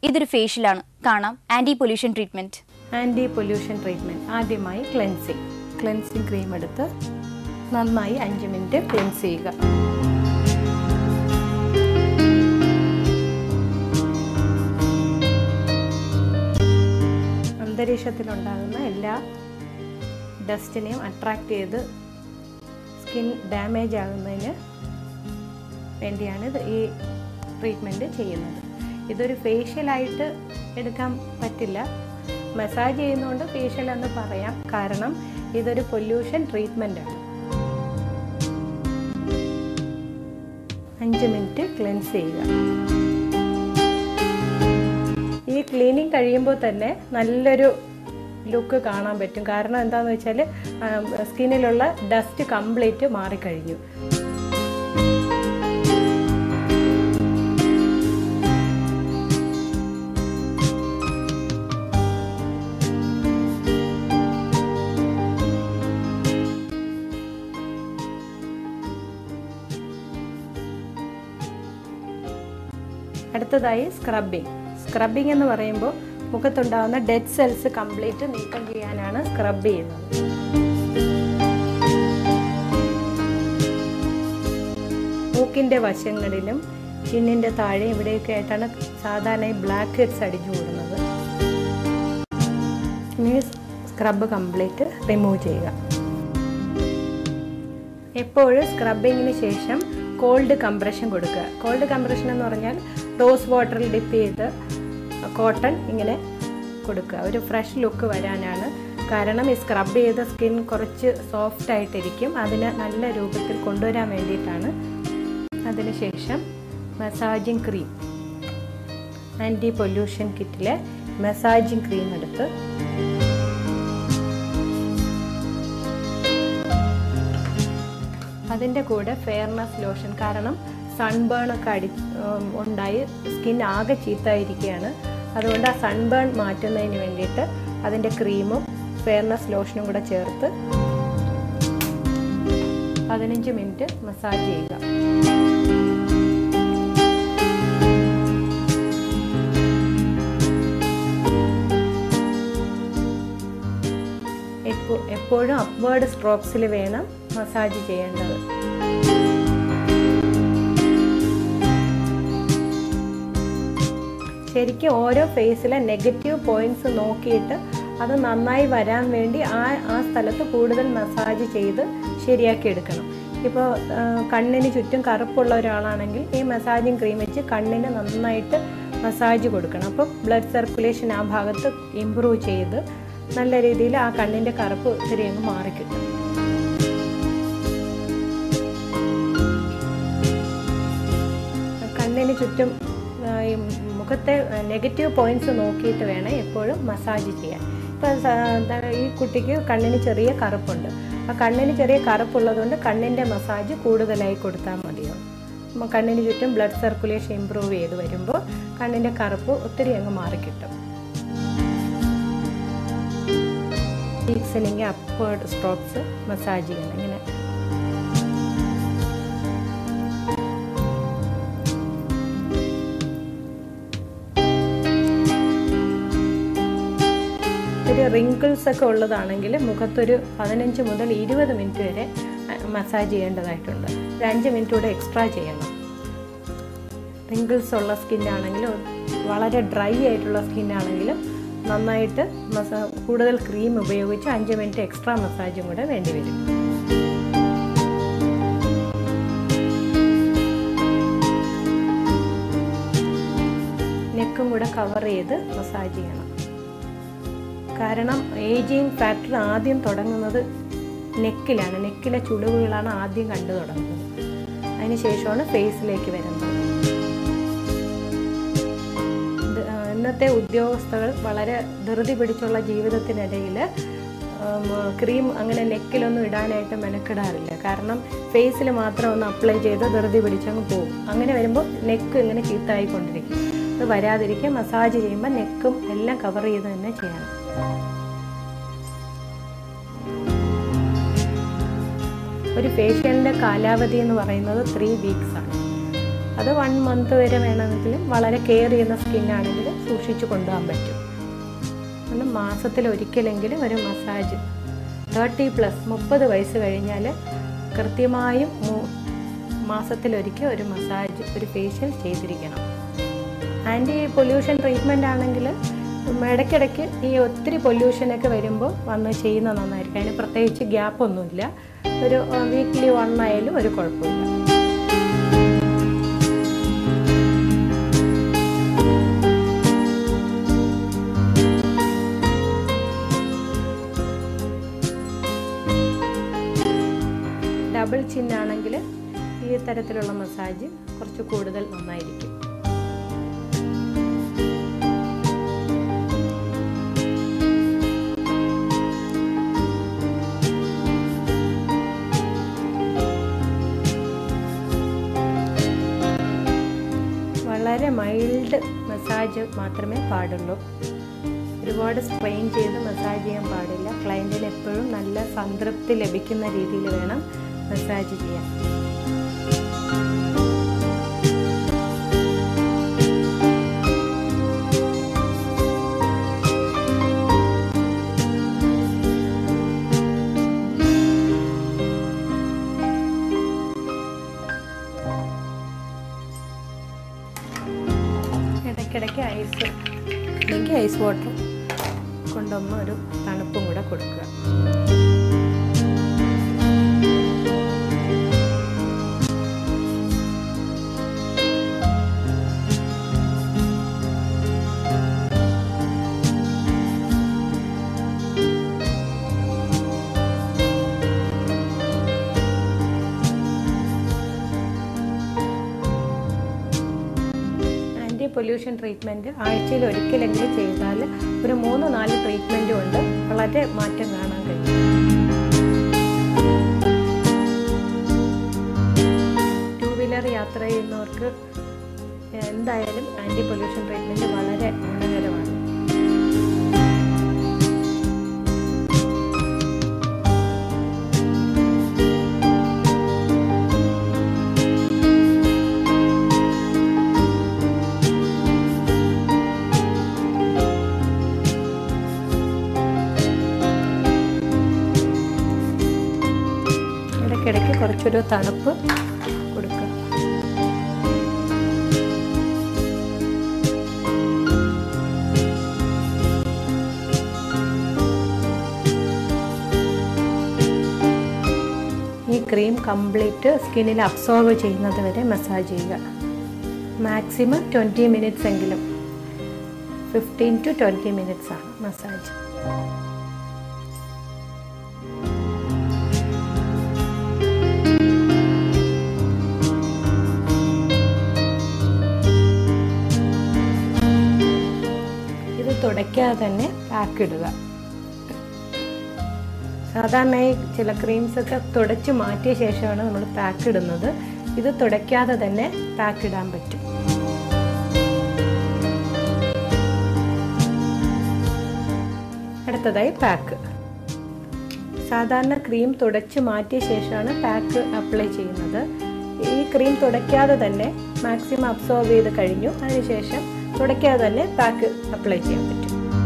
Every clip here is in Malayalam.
ഇതൊരു ഫേഷ്യലാണ് കാണാം anti pollution treatment anti pollution treatment ആദ്യമായി ക്ലെൻസിങ് ക്ലെൻസിങ് ക്രീം എടുത്ത് നന്നായി അഞ്ച് മിനിറ്റ് ക്ലെൻസ് ചെയ്യുക അന്തരീക്ഷത്തിലുണ്ടാകുന്ന എല്ലാ ഡസ്റ്റിനെയും അട്രാക്റ്റ് ചെയ്ത് സ്കിൻ ഡാമേജ് ആകുന്നതിന് വേണ്ടിയാണ് ഇത് ഈ ട്രീറ്റ്മെൻറ്റ് ചെയ്യുന്നത് ഇതൊരു ഫേഷ്യലായിട്ട് എടുക്കാൻ പറ്റില്ല മസാജ് ചെയ്യുന്നതുകൊണ്ട് ഫേഷ്യൽ എന്ന് പറയാം കാരണം ഇതൊരു പൊല്യൂഷൻ ട്രീറ്റ്മെൻറ്റാണ് അഞ്ച് മിനിറ്റ് ക്ലെൻസ് ചെയ്യുക ഈ ക്ലീനിങ് കഴിയുമ്പോൾ തന്നെ നല്ലൊരു ലുക്ക് കാണാൻ പറ്റും കാരണം എന്താണെന്ന് വെച്ചാൽ സ്കിന്നിലുള്ള ഡസ്റ്റ് കംപ്ലീറ്റ് മാറിക്കഴിഞ്ഞു അടുത്തതായി സ്ക്രബിങ് സ്ക്രബിങ് എന്ന് പറയുമ്പോൾ മുഖത്തുണ്ടാകുന്ന ഡെഡ് സെൽസ് കംപ്ലീറ്റ് നീക്കം ചെയ്യാനാണ് സ്ക്രബ് ചെയ്യുന്നത് മൂക്കിൻ്റെ വശങ്ങളിലും ചിന്നിൻ്റെ താഴെ ഇവിടെയൊക്കെ ആയിട്ടാണ് സാധാരണ ഈ ബ്ലാക്ക് ഹെഡ്സ് അടിച്ചു കൂടുന്നത് ഇനി സ്ക്രബ് കംപ്ലീറ്റ് റിമൂവ് ചെയ്യുക എപ്പോഴും സ്ക്രബിങ്ങിന് ശേഷം കോൾഡ് കംപ്രഷൻ കൊടുക്കുക കോൾഡ് കംപ്രഷൻ എന്ന് പറഞ്ഞാൽ റോസ് വാട്ടറിൽ ഡിപ്പ് ചെയ്ത് കോട്ടൺ ഇങ്ങനെ കൊടുക്കുക ഒരു ഫ്രഷ് ലുക്ക് വരാനാണ് കാരണം ഈ സ്ക്രബ് ചെയ്ത സ്കിൻ കുറച്ച് സോഫ്റ്റ് ആയിട്ടിരിക്കും അതിനെ നല്ല രൂപത്തിൽ കൊണ്ടുവരാൻ വേണ്ടിയിട്ടാണ് അതിനുശേഷം മസാജിങ് ക്രീം ആൻറ്റി പൊല്യൂഷൻ കിറ്റിലെ മസാജിങ് ക്രീം എടുത്ത് അതിൻ്റെ കൂടെ ഫെയർനെസ് ലോഷൻ കാരണം സൺബേൺ ഒക്കെ അടി ഉം, ഉണ്ടായി സ്കിൻ ആകെ ചീത്തായിരിക്കുകയാണ് അതുകൊണ്ട് ആ സൺബേൺ മാറ്റുന്നതിന് വേണ്ടിയിട്ട് അതിൻ്റെ ക്രീമും ഫെയർനെസ് ലോഷനും കൂടെ ചേർത്ത് പതിനഞ്ച് മിനിറ്റ് മസാജ് ചെയ്യുക എപ്പോ എപ്പോഴും അപ്വേർഡ് സ്ട്രോക്സിൽ വേണം മസാജ് ചെയ്യേണ്ടത് ശരിക്കും ഓരോ ഫേസിലെ നെഗറ്റീവ് പോയിന്റ്സ് നോക്കിയിട്ട് അത് നന്നായി വരാൻ വേണ്ടി ആ ആ സ്ഥലത്ത് കൂടുതൽ മസാജ് ചെയ്ത് ശരിയാക്കി എടുക്കണം ഇപ്പോൾ കണ്ണിന് ചുറ്റും കറുപ്പുള്ള ഒരാളാണെങ്കിൽ ഈ മസാജിങ് ക്രീം വെച്ച് കണ്ണിന് നന്നായിട്ട് മസാജ് കൊടുക്കണം അപ്പോൾ ബ്ലഡ് സർക്കുലേഷൻ ആ ഭാഗത്ത് ഇമ്പ്രൂവ് ചെയ്ത് നല്ല രീതിയിൽ ആ കണ്ണിൻ്റെ കറുപ്പ് ഇത്തിരി അങ്ങ് മാറിക്കിട്ടും കണ്ണിന് ചുറ്റും ആ, ഈ മുഖത്തെ നെഗറ്റീവ് പോയിന്റ്സ് നോക്കിയിട്ട് വേണം എപ്പോഴും മസാജ് ചെയ്യാൻ ഇപ്പം ഈ കുട്ടിക്ക് കണ്ണിന് ചെറിയ കറുപ്പുണ്ട് ആ കണ്ണിന് ചെറിയ കറുപ്പുള്ളതുകൊണ്ട് കണ്ണിൻ്റെ മസാജ് കൂടുതലായി കൊടുത്താൽ മതിയാവും അപ്പം കണ്ണിന് ചുറ്റും ബ്ലഡ് സർക്കുലേഷൻ ഇമ്പ്രൂവ് ചെയ്ത് വരുമ്പോൾ കണ്ണിൻ്റെ കറുപ്പ് ഒത്തിരി അങ്ങ് മാറിക്കിട്ടും ചീക്സിലിങ്ങനെ അപ്വേർഡ് സ്ട്രോക്സ് മസാജ് ചെയ്യണം ഇങ്ങനെ ഒരു റിങ്കിൾസ് ഒക്കെ ഉള്ളതാണെങ്കിൽ മുഖത്തൊരു പതിനഞ്ച് മുതൽ ഇരുപത് മിനിറ്റ് വരെ മസാജ് ചെയ്യേണ്ടതായിട്ടുണ്ട് ഒരു അഞ്ച് മിനിറ്റ് കൂടെ എക്സ്ട്രാ ചെയ്യണം റിങ്കിൾസ് ഉള്ള സ്കിന്നാണെങ്കിലും വളരെ ഡ്രൈ ആയിട്ടുള്ള സ്കിന്നാണെങ്കിലും നന്നായിട്ട് മസാ കൂടുതൽ ക്രീം ഉപയോഗിച്ച് അഞ്ച് മിനിറ്റ് എക്സ്ട്രാ മസാജും കൂടെ വേണ്ടി വരും നെക്കും കൂടെ കവർ ചെയ്ത് മസാജ് ചെയ്യണം കാരണം ഏജിങ് ഫാക്ടർ ആദ്യം തുടങ്ങുന്നത് നെക്കിലാണ് നെക്കിലെ ചുളിവുകളാണ് ആദ്യം കണ്ടു തുടങ്ങുന്നത് അതിനുശേഷമാണ് ഫേസിലേക്ക് വരുന്നത് ഇത്, ആ, ഇന്നത്തെ ഉദ്യോഗസ്ഥകൾ വളരെ ധൃതി പിടിച്ചുള്ള ജീവിതത്തിനിടയിൽ ക്രീം അങ്ങനെ നെക്കിലൊന്നും ഇടാനായിട്ട് മെനക്കെടാറില്ല കാരണം ഫേസിൽ മാത്രം ഒന്ന് അപ്ലൈ ചെയ്ത് ധൃതി പിടിച്ചങ്ങ് പോകും അങ്ങനെ വരുമ്പോൾ നെക്ക് ഇങ്ങനെ ചീത്തായിക്കൊണ്ടിരിക്കും അത് വരാതിരിക്കാൻ മസാജ് ചെയ്യുമ്പോൾ നെക്കും എല്ലാം കവർ ചെയ്ത് തന്നെ ചെയ്യണം ഒരു ഫേഷ്യലിൻ്റെ കാലാവധി എന്ന് പറയുന്നത് ത്രീ വീക്സ് ആണ് അത് വൺ മന്ത് വരെ വേണമെങ്കിലും വളരെ കെയർ ചെയ്യുന്ന സ്കിന്നാണെങ്കിൽ സൂക്ഷിച്ചു കൊണ്ടുപോകാൻ പറ്റും ഒന്ന് മാസത്തിൽ ഒരിക്കലെങ്കിലും ഒരു മസാജ് തേർട്ടി പ്ലസ് മുപ്പത് വയസ്സ് കഴിഞ്ഞാൽ കൃത്യമായും മൂ- മാസത്തിലൊരിക്കൽ ഒരു മസാജ് ഒരു ഫേഷ്യൽ ചെയ്തിരിക്കണം ആൻറ്റി പൊല്യൂഷൻ ട്രീറ്റ്മെൻ്റ് ആണെങ്കിൽ ഇടയ്ക്കിടയ്ക്ക് ഈ ഒത്തിരി പൊല്യൂഷനൊക്കെ വരുമ്പോൾ വന്ന് ചെയ്യുന്നത് നന്നായിരിക്കും അതിന് പ്രത്യേകിച്ച് ഗ്യാപ്പൊന്നുമില്ല ഒരു വീക്ക്ലി വൺ ആയാലും ഒരു കുഴപ്പമില്ല ഡബിൾ ചിന്നാണെങ്കിൽ ഈ തരത്തിലുള്ള മസാജ് കുറച്ച് കൂടുതൽ നന്നായിരിക്കും വളരെ മൈൽഡ് മസാജ് മാത്രമേ പാടുള്ളൂ ഒരുപാട് സ്ട്രെയിൻ ചെയ്ത് മസാജ് ചെയ്യാൻ പാടില്ല ക്ലയൻറ്റിന് എപ്പോഴും നല്ല സംതൃപ്തി ലഭിക്കുന്ന രീതിയിൽ വേണം മസാജ് ചെയ്യാൻ ഇടയ്ക്കിടയ്ക്ക് ഐസ് അല്ലെങ്കിൽ ഐസ് വാട്ടർ കൊണ്ടൊന്ന് ഒരു തണുപ്പും കൂടെ കൊടുക്കുക ആൻറ്റി പൊല്യൂഷൻ ട്രീറ്റ്മെൻറ്റ് ആഴ്ചയിൽ ഒരിക്കലെങ്കിലും ചെയ്താൽ ഒരു മൂന്ന് നാല് ട്രീറ്റ്മെൻറ്റ് കൊണ്ട് വളരെ മാറ്റം കാണാൻ കഴിയും ടൂ വീലർ യാത്ര ചെയ്യുന്നവർക്ക് എന്തായാലും ആൻറ്റി പൊല്യൂഷൻ ട്രീറ്റ്മെൻറ്റ് വളരെ ഗുണകരമാണ് ഇടയ്ക്കിടയ്ക്ക് കുറച്ചൊരു തണുപ്പ് കൊടുക്കുക ഈ ക്രീം കംപ്ലീറ്റ് സ്കിന്നിൽ അബ്സോർവ് ചെയ്യുന്നത് വരെ മസാജ് ചെയ്യുക മാക്സിമം ട്വൻറ്റി മിനിറ്റ്സ് എങ്കിലും ഫിഫ്റ്റീൻ ടു ട്വൻറ്റി മിനിറ്റ്സ് ആണ് മസാജ് ഇത് തുടയ്ക്കാതെ തന്നെ പാക്ക് ഇടുക സാധാരണയായി ചില ക്രീംസ് ഒക്കെ തുടച്ച് മാറ്റിയ ശേഷമാണ് നമ്മൾ പാക്ക് ഇടുന്നത് ഇത് തുടയ്ക്കാതെ തന്നെ പാക്ക് ഇടാൻ പറ്റും അടുത്തതായി പാക്ക് സാധാരണ ക്രീം തുടച്ച് മാറ്റിയ ശേഷമാണ് പാക്ക് അപ്ലൈ ചെയ്യുന്നത് ഈ ക്രീം തുടയ്ക്കാതെ തന്നെ മാക്സിമം അബ്സോർവ് ചെയ്ത് കഴിഞ്ഞു അതിനുശേഷം തുടയ്ക്കാതെ തന്നെ പാക്ക് അപ്ലൈ ചെയ്യാൻ പറ്റും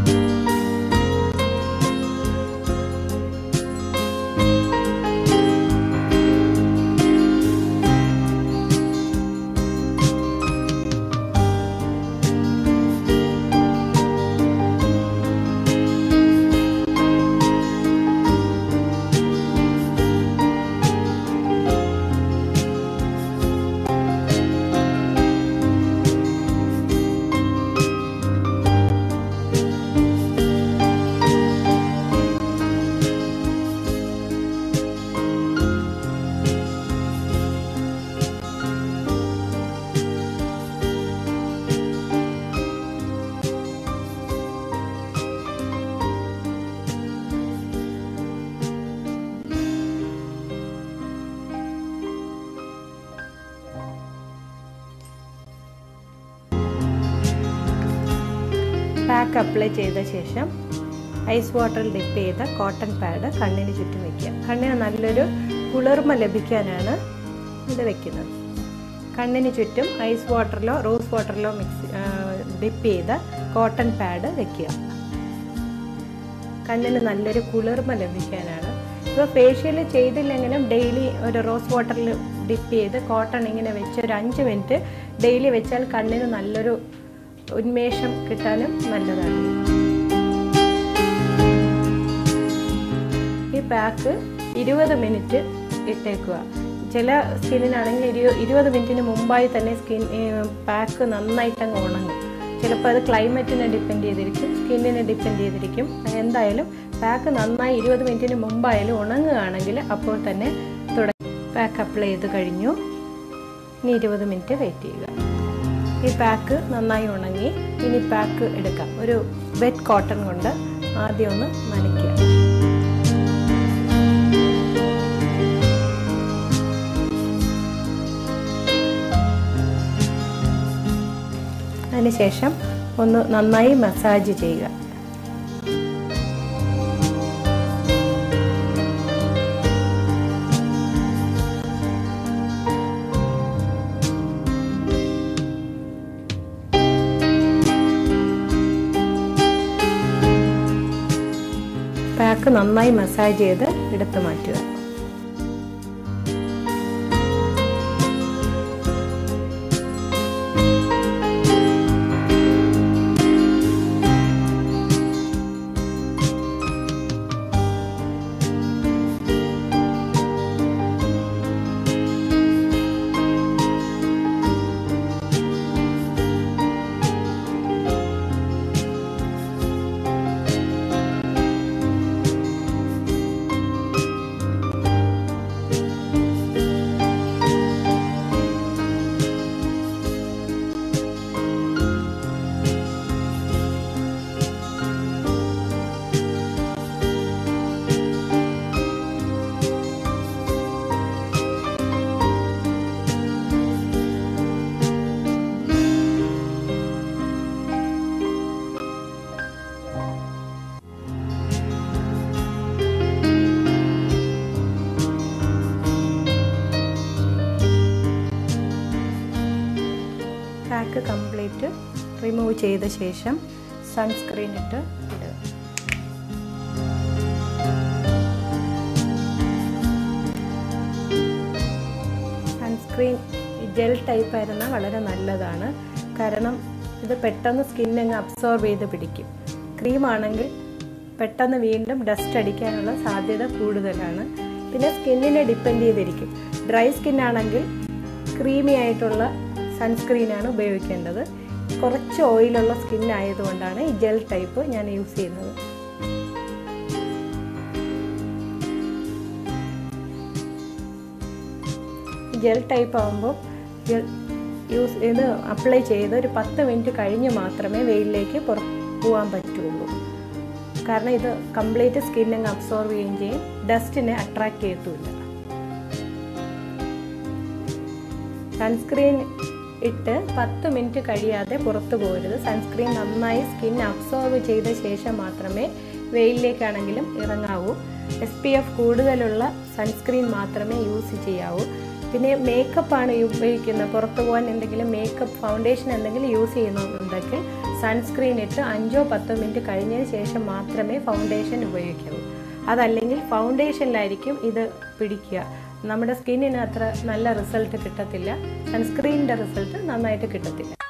പാക്ക് അപ്ലൈ ചെയ്ത ശേഷം ഐസ് വാട്ടറിൽ ഡിപ്പ് ചെയ്ത കോട്ടൺ പാഡ് കണ്ണിന് ചുറ്റും വയ്ക്കുക കണ്ണിന് നല്ലൊരു കുളിർമ ലഭിക്കാനാണ് ഇത് വെക്കുന്നത് കണ്ണിന് ചുറ്റും ഐസ് വാട്ടറിലോ റോസ് വാട്ടറിലോ മിക്സ് ഡിപ്പ് ചെയ്ത് കോട്ടൺ പാഡ് വെക്കുക കണ്ണിന് നല്ലൊരു കുളിർമ ലഭിക്കാനാണ് ഇപ്പോൾ ഫേഷ്യൽ ചെയ്തില്ലെങ്കിലും ഡെയിലി ഒരു റോസ് വാട്ടറിൽ ഡിപ്പ് ചെയ്ത് കോട്ടൺ ഇങ്ങനെ വെച്ച് ഒരു അഞ്ച് മിനിറ്റ് ഡെയിലി വെച്ചാൽ കണ്ണിന് നല്ലൊരു ഉന്മേഷം കിട്ടാനും നല്ലതാണ് ഈ പാക്ക് ഇരുപത് മിനിറ്റ് ഇട്ടേക്കുക ചില സ്കിന്നിനാണെങ്കിൽ ഇരു ഇരുപത് മിനിറ്റിന് മുമ്പായി തന്നെ സ്കിൻ പാക്ക് നന്നായിട്ടങ്ങ് ഉണങ്ങും ചിലപ്പോൾ അത് ക്ലൈമറ്റിനെ ഡിപ്പെൻഡ് ചെയ്തിരിക്കും സ്കിന്നിനെ ഡിപ്പെൻഡ് ചെയ്തിരിക്കും എന്തായാലും പാക്ക് നന്നായി ഇരുപത് മിനിറ്റിന് മുമ്പായാലും ഉണങ്ങുകയാണെങ്കിൽ അപ്പോൾ തന്നെ തുടങ്ങി പാക്ക് അപ്ലൈ ചെയ്ത് കഴിഞ്ഞു ഇനി ഇരുപത് മിനിറ്റ് വെയിറ്റ് ചെയ്യുക ഈ പാക്ക് നന്നായി ഉണങ്ങി ഇനി പാക്ക് എടുക്കാം ഒരു വെറ്റ് കോട്ടൺ കൊണ്ട് ആദ്യം ഒന്ന് നനയ്ക്കുക അതിനുശേഷം ഒന്ന് നന്നായി മസാജ് ചെയ്യുക പാക്ക് നന്നായി മസാജ് ചെയ്ത് എടുത്തു മാറ്റുക പാക്ക് കംപ്ലീറ്റ് റിമൂവ് ചെയ്ത ശേഷം സൺസ്ക്രീൻ ഇട്ട് ഇടുക സൺസ്ക്രീൻ ജെൽ ടൈപ്പ് ആയിരുന്നാൽ വളരെ നല്ലതാണ് കാരണം ഇത് പെട്ടെന്ന് സ്കിൻ അങ്ങ് അബ്സോർബ് ചെയ്ത് പിടിക്കും ക്രീം ആണെങ്കിൽ പെട്ടെന്ന് വീണ്ടും ഡസ്റ്റ് അടിക്കാനുള്ള സാധ്യത കൂടുതലാണ് പിന്നെ സ്കിന്നിനെ ഡിപ്പെൻഡ് ചെയ്തിരിക്കും ഡ്രൈ സ്കിൻ ആണെങ്കിൽ ക്രീമി ആയിട്ടുള്ള സൺസ്ക്രീനാണ് ഉപയോഗിക്കേണ്ടത് കുറച്ച് ഓയിലുള്ള സ്കിൻ ആയതുകൊണ്ടാണ് ഈ ജെൽ ടൈപ്പ് ഞാൻ യൂസ് ചെയ്യുന്നത് ജെൽ ടൈപ്പ് ആകുമ്പോൾ ജെൽ യൂസ് ഇത് അപ്ലൈ ചെയ്ത് ഒരു പത്ത് മിനിറ്റ് കഴിഞ്ഞ് മാത്രമേ വെയിലിലേക്ക് പുറത്ത് പോകാൻ പറ്റുള്ളൂ കാരണം ഇത് കംപ്ലീറ്റ് സ്കിൻ അങ്ങ് അബ്സോർവ് ചെയ്യുകയും ചെയ്യും ഡസ്റ്റിനെ അട്രാക്ട് ചെയ്യത്തുമില്ല സൺസ്ക്രീൻ ഇട്ട് പത്ത് മിനിറ്റ് കഴിയാതെ പുറത്തു പോകരുത് സൺസ്ക്രീൻ നന്നായി സ്കിൻ അബ്സോർവ് ചെയ്ത ശേഷം മാത്രമേ വെയിലിലേക്കാണെങ്കിലും ഇറങ്ങാവൂ എസ് പി എഫ് കൂടുതലുള്ള സൺസ്ക്രീൻ മാത്രമേ യൂസ് ചെയ്യാവൂ പിന്നെ മേക്കപ്പാണ് ഉപയോഗിക്കുന്നത് പുറത്തു പോകാൻ എന്തെങ്കിലും മേക്കപ്പ് ഫൗണ്ടേഷൻ എന്തെങ്കിലും യൂസ് ചെയ്യുന്നുണ്ടെങ്കിൽ സൺസ്ക്രീൻ ഇട്ട് അഞ്ചോ പത്തോ മിനിറ്റ് കഴിഞ്ഞതിന് ശേഷം മാത്രമേ ഫൗണ്ടേഷൻ ഉപയോഗിക്കാവൂ അതല്ലെങ്കിൽ ഫൗണ്ടേഷനിലായിരിക്കും ഇത് പിടിക്കുക നമ്മുടെ സ്കിന്നിന് അത്ര നല്ല റിസൾട്ട് കിട്ടത്തില്ല സൺസ്ക്രീനിൻ്റെ റിസൾട്ട് നന്നായിട്ട് കിട്ടത്തില്ല